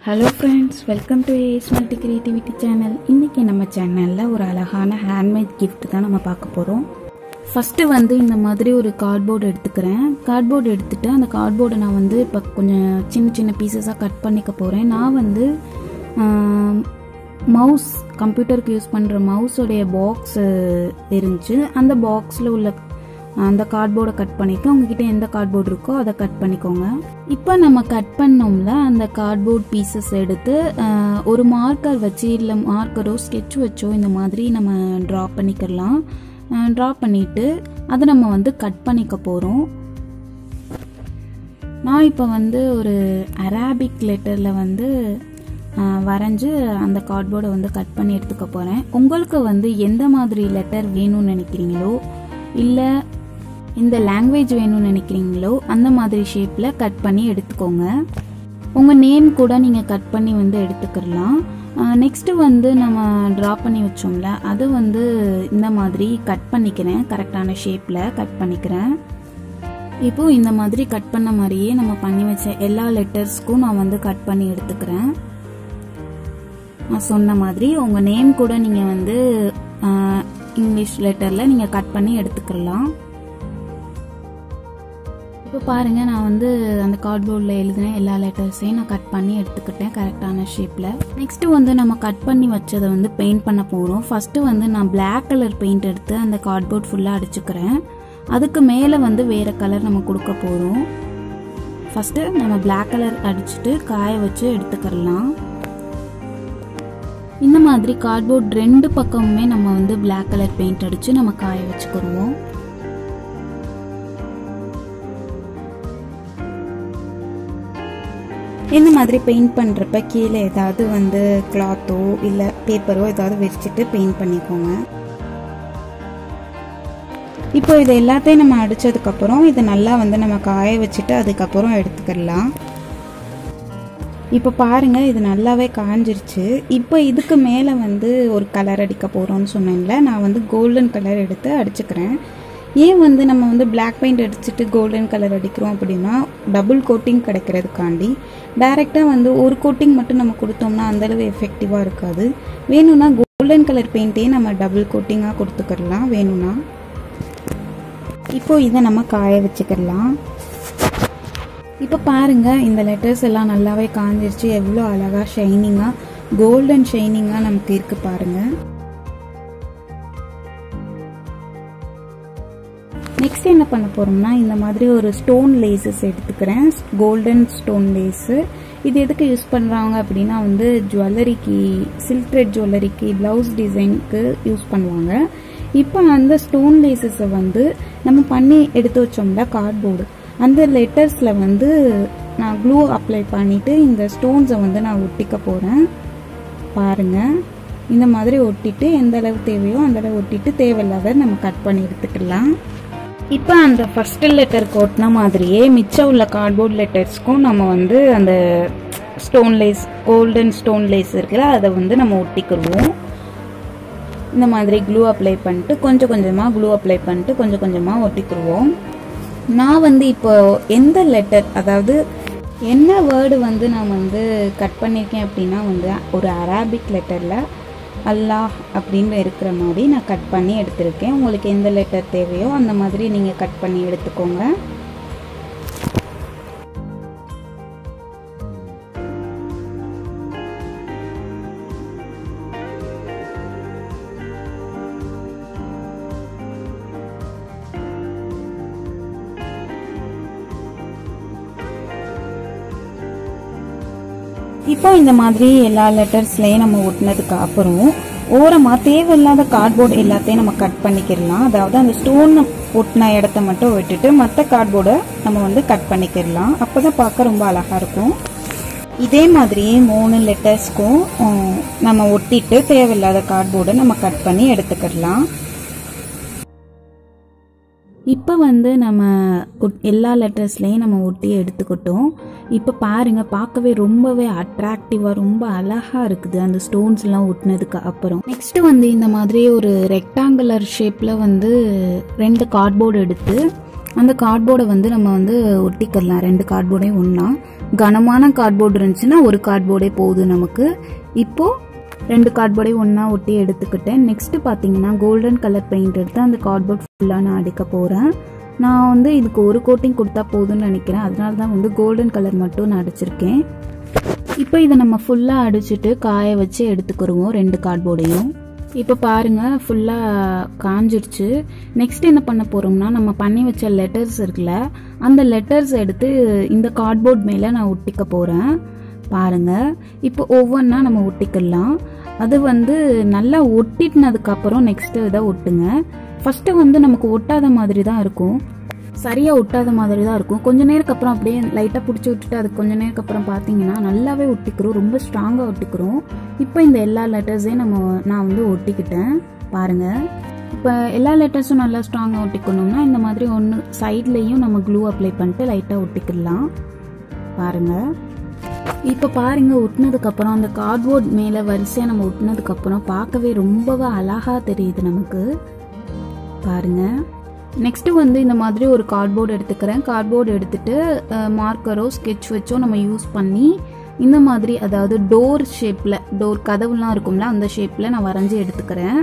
hello friends welcome to ace multi creativity channel இன்றைக்கி நம்ம சேனலில் ஒரு அழகான ஹேண்ட்மேட் gift தான் நம்ம பார்க்க போகிறோம் ஃபஸ்ட்டு வந்து இந்த மாதிரி ஒரு கார்ட்போர்டு எடுத்துக்கிறேன் கார்ட்போர்டு எடுத்துட்டு அந்த கார்ட்போர்டை நான் வந்து இப்போ கொஞ்சம் சின்ன சின்ன பீசஸாக கட் பண்ணிக்க போகிறேன் நான் வந்து மவுஸ் கம்ப்யூட்டருக்கு யூஸ் பண்ணுற மவுஸோடைய பாக்ஸ் இருந்துச்சு அந்த பாக்ஸில் உள்ள அந்த கார்ட்போர்டை கட் பண்ணிட்டு உங்ககிட்ட எந்த கார்ட்போர்டு இருக்கோ அதை கட் பண்ணிக்கோங்க இப்போ நம்ம கட் பண்ணோம்ல அந்த கார்ட்போர்ட் பீசஸ் எடுத்து அஹ், ஒரு மார்க்கர் வச்சு இல்லை மார்க்கரோ ஸ்கெட்ச் வச்சோ இந்த மாதிரி நம்ம ட்ரா பண்ணிக்கலாம் ட்ரா பண்ணிட்டு அதை நம்ம வந்து கட் பண்ணிக்க போகிறோம் நான் இப்போ வந்து ஒரு அராபிக் லெட்டரில் வந்து அஹ், வரைஞ்சு அந்த கார்ட்போர்டை வந்து கட் பண்ணி எடுத்துக்க போகிறேன் உங்களுக்கு வந்து எந்த மாதிரி லெட்டர் வேணும்னு நினைக்கிறீங்களோ இல்லை இந்த லாங்குவேஜ் வேணும்னு நினைக்கிறீங்களோ அந்த மாதிரி ஷேப்பில் கட் பண்ணி எடுத்துக்கோங்க உங்கள் நேம் கூட நீங்கள் கட் பண்ணி வந்து எடுத்துக்கிடலாம் நெக்ஸ்ட்டு வந்து நம்ம ட்ரா பண்ணி வச்சோம்ல அது வந்து இந்த மாதிரி கட் பண்ணிக்கிறேன் கரெக்டான ஷேப்பில் கட் பண்ணிக்கிறேன் இப்போ இந்த மாதிரி கட் பண்ண மாதிரியே நம்ம பண்ணி வச்ச எல்லா லெட்டர்ஸ்க்கும் நான் வந்து கட் பண்ணி எடுத்துக்கிறேன் நான் சொன்ன மாதிரி உங்கள் நேம் கூட நீங்கள் வந்து ஆஹ், இங்கிலீஷ் லெட்டரில் நீங்கள் கட் பண்ணி எடுத்துக்கலாம் இப்போ பாருங்க நான் வந்து அந்த கார்ட்போர்டில் எழுதின எல்லா லெட்டர்ஸையும் நான் கட் பண்ணி எடுத்துக்கிட்டேன் கரெக்டான ஷேப்பில் நெக்ஸ்ட்டு வந்து நம்ம கட் பண்ணி வச்சதை வந்து பெயிண்ட் பண்ண போகிறோம் ஃபஸ்ட்டு வந்து நான் Black கலர் பெயிண்ட் எடுத்து அந்த கார்ட்போர்ட் ஃபுல்லாக அடிச்சுக்கிறேன் அதுக்கு மேலே வந்து வேறு கலர் நம்ம கொடுக்க போகிறோம் ஃபஸ்ட்டு நம்ம Black கலர் அடிச்சுட்டு காய வச்சு எடுத்துக்கிடலாம் இந்த மாதிரி கார்ட்போர்ட் ரெண்டு பக்கமுமே நம்ம வந்து Black கலர் பெயிண்ட் அடித்து நம்ம காய வச்சுக்கிடுவோம் இந்த மாதிரி பெயிண்ட் பண்ணுறப்ப கீழே ஏதாவது வந்து கிளாத்தோ இல்லை பேப்பரோ ஏதாவது விரிச்சிட்டு பெயிண்ட் பண்ணிக்கோங்க இப்போ இது எல்லாத்தையும் நம்ம அடித்ததுக்கப்புறம் இதை நல்லா வந்து நம்ம காய வச்சுட்டு அதுக்கப்புறம் எடுத்துக்கிடலாம் இப்போ பாருங்க இது நல்லாவே காஞ்சிருச்சு இப்போ இதுக்கு மேலே வந்து ஒரு கலர் அடிக்க போகிறோம்னு சொன்னேன்ல நான் வந்து கோல்டன் கலர் எடுத்து அடிச்சுக்கிறேன் ஏன் வந்து நம்ம வந்து Black பெயிண்ட் அடிச்சுட்டு கோல்டன் கலர் அடிக்கிறோம் அப்படின்னா டபுள் கோட்டிங் கிடைக்கிறதுக்காண்டி டைரெக்டாக வந்து ஒரு கோட்டிங் மட்டும் நம்ம கொடுத்தோம்னா அந்தளவு எஃபெக்டிவாக இருக்காது வேணும்னா கோல்டன் கலர் பெயிண்ட்டையே நம்ம டபுள் கோட்டிங்காக கொடுத்துக்கிடலாம் வேணும்னா இப்போ இதை நம்ம காய வச்சுக்கிடலாம் இப்போ பாருங்க இந்த லெட்டர்ஸ் எல்லாம் நல்லாவே காஞ்சிருச்சு எவ்வளோ அழகா ஷைனிங்காக கோல்டன் ஷைனிங்காக நமக்கு இருக்கு பாருங்க நெக்ஸ்ட் என்ன பண்ண போறோம்னா இந்த மாதிரி ஒரு ஸ்டோன் லேசஸ் எடுத்துக்கிறேன் கோல்டன் ஸ்டோன் லேஸு இது எதுக்கு யூஸ் பண்ணுறாங்க அப்படின்னா வந்து ஜுவல்லரிக்கு சில்க் த்ரெட் ஜுவல்லரிக்கு ப்ளவுஸ் டிசைனுக்கு யூஸ் பண்ணுவாங்க இப்போ அந்த ஸ்டோன் லேசஸை வந்து நம்ம பண்ணி எடுத்து வச்சோம்ல கார்ட்போர்டு அந்த லெட்டர்ஸில் வந்து நான் க்ளூ அப்ளை பண்ணிவிட்டு இந்த ஸ்டோன்ஸை வந்து நான் ஒட்டிக்க போகிறேன் பாருங்கள் இந்த மாதிரி ஒட்டிட்டு எந்த அளவு தேவையோ அந்த அளவு ஒட்டிட்டு தேவையில்லாத நம்ம கட் பண்ணி எடுத்துக்கலாம் இப்போ அந்த ஃபர்ஸ்ட் லெட்டருக்கு ஒட்டின மாதிரியே மிச்சம் உள்ள கார்ட்போர்ட் லெட்டர்ஸ்க்கும் நம்ம வந்து அந்த stone lace golden stone lace இருக்குல்ல அதை வந்து நம்ம ஒட்டிக்கிடுவோம் இந்த மாதிரி க்ளூ அப்ளை பண்ணிட்டு கொஞ்சம் கொஞ்சமாக க்ளூ அப்ளை பண்ணிட்டு கொஞ்சம் கொஞ்சமாக ஒட்டிக்கிடுவோம் நான் வந்து இப்போ எந்த லெட்டர் அதாவது என்ன வேர்டு வந்து நான் வந்து கட் பண்ணியிருக்கேன் அப்படின்னா வந்து ஒரு அராபிக் லெட்டரில் அல்லாஹ் அப்படின்னு இருக்கிற மாதிரி நான் கட் பண்ணி எடுத்திருக்கேன் உங்களுக்கு எந்த லெட்டர் தேவையோ அந்த மாதிரி நீங்கள் கட் பண்ணி எடுத்துக்கோங்க இப்போ இந்த மாதிரி எல்லா லெட்டர்ஸ்லையும் நம்ம ஒட்டினதுக்கு அப்புறம் ஓரமாக தேவையில்லாத கார்ட்போர்டு எல்லாத்தையும் நம்ம கட் பண்ணிக்கிடலாம் அதாவது அந்த ஸ்டோன் ஒட்டின இடத்த மட்டும் விட்டுட்டு மற்ற கார்ட்போர்டை நம்ம வந்து கட் பண்ணிக்கிடலாம் அப்போ தான் பார்க்க ரொம்ப அழகாக இருக்கும் இதே மாதிரியே மூணு லெட்டர்ஸ்க்கும் உம், நம்ம ஒட்டிட்டு தேவையில்லாத கார்ட்போர்டை நம்ம கட் பண்ணி எடுத்துக்கிடலாம் இப்போ வந்து நம்ம ஒட்- எல்லா லெட்டர்ஸ்லேயும் நம்ம ஒட்டி எடுத்துக்கிட்டோம் இப்போ பாருங்க பார்க்கவே ரொம்பவே அட்ராக்டிவாக ரொம்ப அழகாக இருக்குது அந்த ஸ்டோன்ஸ்லாம் ஒட்டினதுக்கு அப்புறம் நெக்ஸ்ட் வந்து இந்த மாதிரி ஒரு ரெக்டாங்குலர் ஷேப்பில் வந்து ரெண்டு கார்ட்போர்டு எடுத்து அந்த கார்ட்போர்டை வந்து நம்ம வந்து ஒட்டிக்கலாம் ரெண்டு கார்ட்போர்டையும் ஒன்றா கனமான கார்ட்போர்டு இருந்துச்சுன்னா ஒரு கார்ட்போர்டே போதும் நமக்கு இப்போ ரெண்டு கார்ட்போர்டையும் ஒன்றா ஒட்டி எடுத்துக்கிட்டேன் நெக்ஸ்ட் பார்த்தீங்கன்னா கோல்டன் கலர் பெயிண்ட் எடுத்து அந்த கார்ட்போர்ட் ஃபுல்லாக நான் அடிக்க போகிறேன் நான் வந்து இதுக்கு ஒரு கோட்டிங் கொடுத்தா போதும்னு நினைக்கிறேன் அதனால தான் வந்து கோல்டன் கலர் மட்டும் நான் அடிச்சிருக்கேன் இப்போ இதை நம்ம ஃபுல்லாக அடிச்சுட்டு காய வச்சு எடுத்துக்கிடுவோம் ரெண்டு கார்ட்போர்டையும் இப்போ பாருங்க ஃபுல்லாக காஞ்சிடுச்சு நெக்ஸ்ட் என்ன பண்ண போறோம்னா நம்ம பண்ணி வச்ச லெட்டர்ஸ் இருக்குல்ல அந்த லெட்டர்ஸ் எடுத்து இந்த கார்ட்போர்ட் மேலே நான் ஒட்டிக்க போகிறேன் பாருங்க இப்போ ஒவ்வொன்றா நம்ம ஒட்டிக்கலாம் அது வந்து நல்லா ஒட்டிட்டினதுக்கு அப்புறம் நெக்ஸ்ட் இதை ஒட்டுங்க ஃபர்ஸ்ட் வந்து நமக்கு ஒட்டாத மாதிரி தான் இருக்கும் சரியா ஒட்டாத மாதிரி தான் இருக்கும் கொஞ்ச நேரத்துக்கு அப்புறம் அப்படியே லைட்டாக பிடிச்சி விட்டுட்டு அது கொஞ்ச நேரத்துக்கு அப்புறம் பார்த்தீங்கன்னா நல்லாவே ஒட்டிக்கிறோம் ரொம்ப ஸ்ட்ராங்காக ஒட்டிக்கிறோம் இப்போ இந்த எல்லா லெட்டர்ஸையும் நம்ம நான் வந்து ஒட்டிக்கிட்டேன் பாருங்க இப்போ எல்லா லெட்டர்ஸும் நல்லா ஸ்ட்ராங்காக ஒட்டிக்கணும்னா இந்த மாதிரி ஒன்று சைட்லேயும் நம்ம க்ளூ அப்ளை பண்ணிட்டு லைட்டாக ஒட்டிக்கலாம் பாருங்க இப்போ பாருங்க ஒட்டினதுக்கு அப்புறம் அந்த கார்ட்போர்ட் மேலே வரிசையாக நம்ம ஒட்டினதுக்கு அப்புறம் பார்க்கவே ரொம்பவே அழகா தெரியுது நமக்கு பாருங்க நெக்ஸ்ட் வந்து இந்த மாதிரி ஒரு கார்ட்போர்டு எடுத்துக்கிறேன் கார்ட்போர்டு எடுத்துட்டு மார்க்கரோ ஸ்கெட்ச் வச்சோ நம்ம யூஸ் பண்ணி இந்த மாதிரி அதாவது டோர் ஷேப்பில் டோர் கதவுலாம் இருக்கும்ல அந்த ஷேப்பில் நான் வரைஞ்சி எடுத்துக்கிறேன்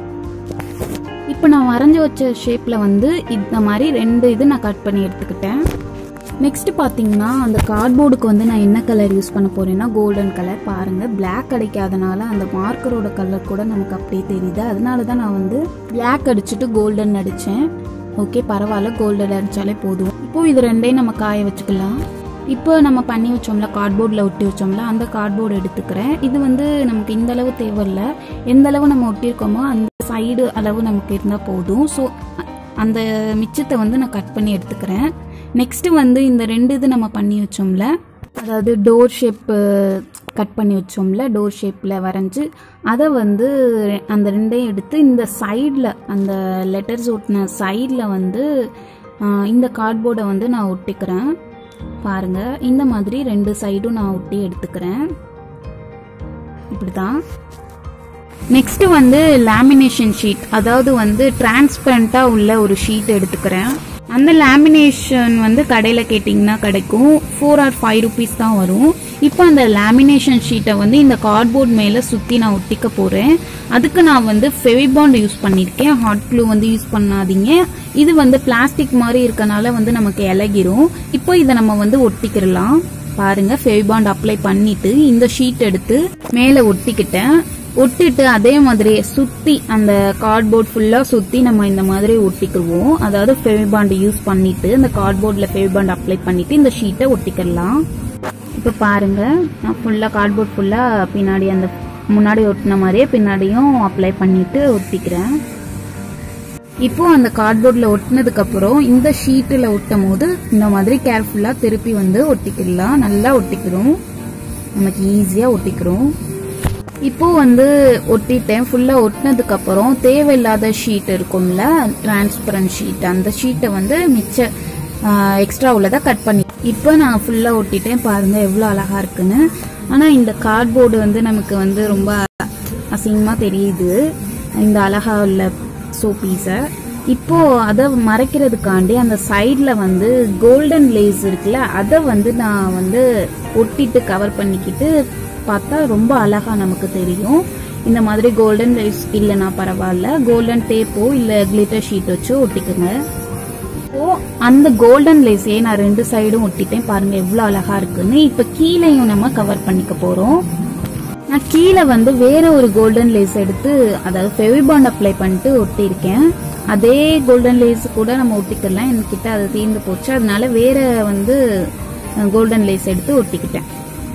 இப்போ நான் வரைஞ்சி வச்ச ஷேப்பில் வந்து இந்த மாதிரி ரெண்டு இது நான் கட் பண்ணி எடுத்துக்கிட்டேன் நெக்ஸ்ட் பார்த்தீங்கன்னா அந்த கார்ட்போர்டுக்கு வந்து நான் என்ன கலர் யூஸ் பண்ண போறேன்னா கோல்டன் கலர் பாருங்க பிளாக் அடிக்காதனால அந்த மார்க்கரோட கலர் கூட நமக்கு அப்படியே தெரியுது அதனால தான் நான் வந்து பிளாக் அடிச்சுட்டு கோல்டன் அடித்தேன் ஓகே பரவாயில்ல கோல்டன் அடித்தாலே போதும் இப்போ இது ரெண்டையும் நம்ம காய வச்சுக்கலாம் இப்போ நம்ம பண்ணி வச்சோம்ல கார்ட்போர்டில் ஒட்டி வச்சோம்ல அந்த கார்ட்போர்டு எடுத்துக்கிறேன் இது வந்து நமக்கு இந்த அளவு தேவையில்ல எந்த அளவு நம்ம ஒட்டியிருக்கோமோ அந்த சைடு அளவு நமக்கு இருந்தால் போதும் ஸோ அந்த மிச்சத்தை வந்து நான் கட் பண்ணி எடுத்துக்கிறேன் நெக்ஸ்ட் வந்து இந்த ரெண்டு இது நம்ம பண்ணி வச்சோம்ல அதாவது டோர் ஷேப்பு கட் பண்ணி வச்சோம்ல டோர் ஷேப்பில் வரைஞ்சி அதை வந்து அந்த ரெண்டையும் எடுத்து இந்த சைடில் அந்த லெட்டர்ஸ் ஒட்டின சைடில் வந்து ஆஹ், இந்த கார்ட்போர்டை வந்து நான் ஒட்டிக்கிறேன் பாருங்க இந்த மாதிரி ரெண்டு சைடும் நான் ஒட்டி எடுத்துக்கிறேன் இப்படிதான் நெக்ஸ்ட் வந்து லேமினேஷன் ஷீட் அதாவது வந்து டிரான்ஸ்பரண்டா உள்ள ஒரு ஷீட் எடுத்துக்கிறேன் அந்த லேமினேஷன் வந்து கடையில் கேட்டிங்கன்னா கிடைக்கும் ஃபோர் ஆர் ஃபைவ் ருபீஸ் தான் வரும் இப்போ அந்த லேமினேஷன் ஷீட்டை வந்து இந்த கார்ட்போர்ட் மேலே சுற்றி நான் ஒட்டிக்க போகிறேன் அதுக்கு நான் வந்து ஃபெவிபாண்ட் யூஸ் பண்ணியிருக்கேன் ஹாட் க்ளூ வந்து யூஸ் பண்ணாதீங்க இது வந்து பிளாஸ்டிக் மாதிரி இருக்கனால வந்து நமக்கு இலகிரும் இப்போ இதை நம்ம வந்து ஒட்டிக்கிடலாம் பாருங்க ஃபெவிபாண்ட் அப்ளை பண்ணிட்டு இந்த ஷீட் எடுத்து மேலே ஒட்டிக்கிட்டேன் ஒட்டிட்டு அதே மாதிரி சுத்தி அந்த கார்ட்போர்ட் ஃபுல்லா சுத்தி நம்ம இந்த மாதிரி ஒட்டிக்குவோம் அதாவது ஃபெவிபாண்ட் யூஸ் பண்ணிட்டு அந்த கார்ட்போர்ட்ல ஃபெவிபாண்ட் அப்ளை பண்ணிட்டு இந்த ஷீட்டை ஒட்டிக்கலாம் இப்போ பாருங்க நான் ஃபுல்லா கார்ட்போர்ட் ஃபுல்லா பின்னாடி அந்த முன்னாடி ஒட்டின மாதிரியே பின்னாடியும் அப்ளை பண்ணிட்டு ஒட்டிக்கிறேன் இப்போ அந்த கார்ட்போர்டில் ஒட்டினதுக்கு அப்புறம் இந்த ஷீட்டில் ஒட்டும் போது இந்த மாதிரி கேர்ஃபுல்லாக திருப்பி வந்து ஒட்டிக்கலாம் நல்லா ஒட்டிக்கிறோம் நமக்கு ஈஸியாக ஒட்டிக்கிறோம் இப்போ வந்து ஒட்டிட்டேன் ஃபுல்லாக ஒட்டினதுக்கு அப்புறம் தேவையில்லாத ஷீட் இருக்கும்ல டிரான்ஸ்பரண்ட் ஷீட் அந்த ஷீட்டை வந்து மிச்ச எக்ஸ்ட்ரா உள்ளதை கட் பண்ணி இப்போ நான் ஃபுல்லாக ஒட்டிட்டேன் பாருங்க எவ்வளோ அழகா இருக்குன்னு ஆனால் இந்த கார்ட்போர்டு வந்து நமக்கு வந்து ரொம்ப அசிங்கமாக தெரியுது இந்த அழகா உள்ள சோ பீஸை இப்போ அதை மறைக்கிறதுக்காண்டி அந்த சைடில் வந்து கோல்டன் லேஸ் இருக்குல்ல அதை வந்து நான் வந்து ஒட்டிட்டு கவர் பண்ணிக்கிட்டு பார்த்தா ரொம்ப அழகா நமக்கு தெரியும் இந்த மாதிரி கோல்டன் லேஸ் இல்லைன்னா பரவாயில்ல கோல்டன் டேப்போ இல்லை கிளிட்டர் ஷீட் வச்சு ஒட்டிக்குங்க இப்போ அந்த கோல்டன் லேஸையே நான் ரெண்டு சைடும் ஒட்டிட்டேன் பாருங்க எவ்வளோ அழகா இருக்குன்னு இப்போ கீழேயும் நம்ம கவர் பண்ணிக்க போறோம் நான் கீழே வந்து வேற ஒரு கோல்டன் லேஸ் எடுத்து அதாவது ஃபெவிபாண்ட் அப்ளை பண்ணிட்டு ஒட்டியிருக்கேன் அதே கோல்டன் லேஸ் கூட நம்ம ஒட்டிக்கலாம் என்கிட்ட அது தீர்ந்து போச்சு அதனால வேற வந்து கோல்டன் லேஸ் எடுத்து ஒட்டிக்கிட்டேன்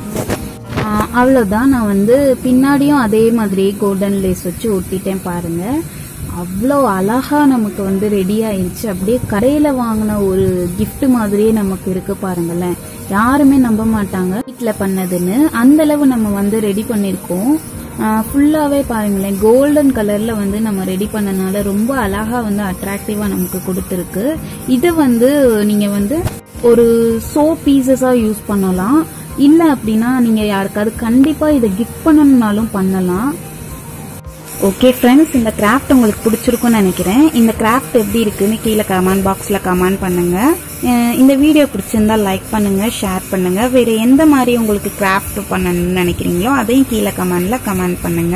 ஆஹ் அவ்வளவுதான் நான் வந்து பின்னாடியும் அதே மாதிரி கோல்டன் லேஸ் வச்சு ஒட்டிட்டேன் பாருங்க அவ்வளோ அழகா நமக்கு வந்து ரெடி ஆயிருச்சு அப்படியே கடையில வாங்கின ஒரு gift மாதிரியே நமக்கு இருக்கு பாருங்களேன் யாருமே நம்ப மாட்டாங்க வீட்டில் பண்ணதுன்னு அந்த அளவு நம்ம வந்து ரெடி பண்ணியிருக்கோம் ஃபுல்லாவே பாருங்களேன் கோல்டன் கலர்ல வந்து நம்ம ரெடி பண்ணனால ரொம்ப அழகா வந்து அட்ராக்டிவா நமக்கு கொடுத்துருக்கு இதை வந்து நீங்க வந்து ஒரு சோ பீசஸா யூஸ் பண்ணலாம் இல்ல அப்படின்னா நீங்க யாருக்காவது கண்டிப்பா இதை கிஃப்ட் பண்ணணும்னாலும் பண்ணலாம் ஓகே ஃப்ரெண்ட்ஸ் இந்த கிராஃப்ட் உங்களுக்கு பிடிச்சிருக்கும்னு நினைக்கிறேன் இந்த கிராஃப்ட் எப்படி இருக்குன்னு கீழே கமெண்ட் பாக்ஸில் கமெண்ட் பண்ணுங்க அஹ் இந்த வீடியோ பிடிச்சிருந்தா லைக் பண்ணுங்க ஷேர் பண்ணுங்க வேற எந்த மாதிரி உங்களுக்கு கிராஃப்ட் பண்ணணும்னு நினைக்கிறீங்களோ அதையும் கீழே கமெண்ட்ல கமெண்ட் பண்ணுங்க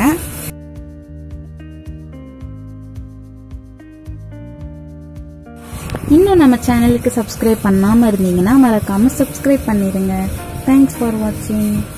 இன்னும் நம்ம சேனலுக்கு சப்ஸ்கிரைப் பண்ணாமல் இருந்தீங்கன்னா மறக்காமல் சப்ஸ்கிரைப் பண்ணிடுங்க தேங்க்ஸ் ஃபார் வாட்சிங்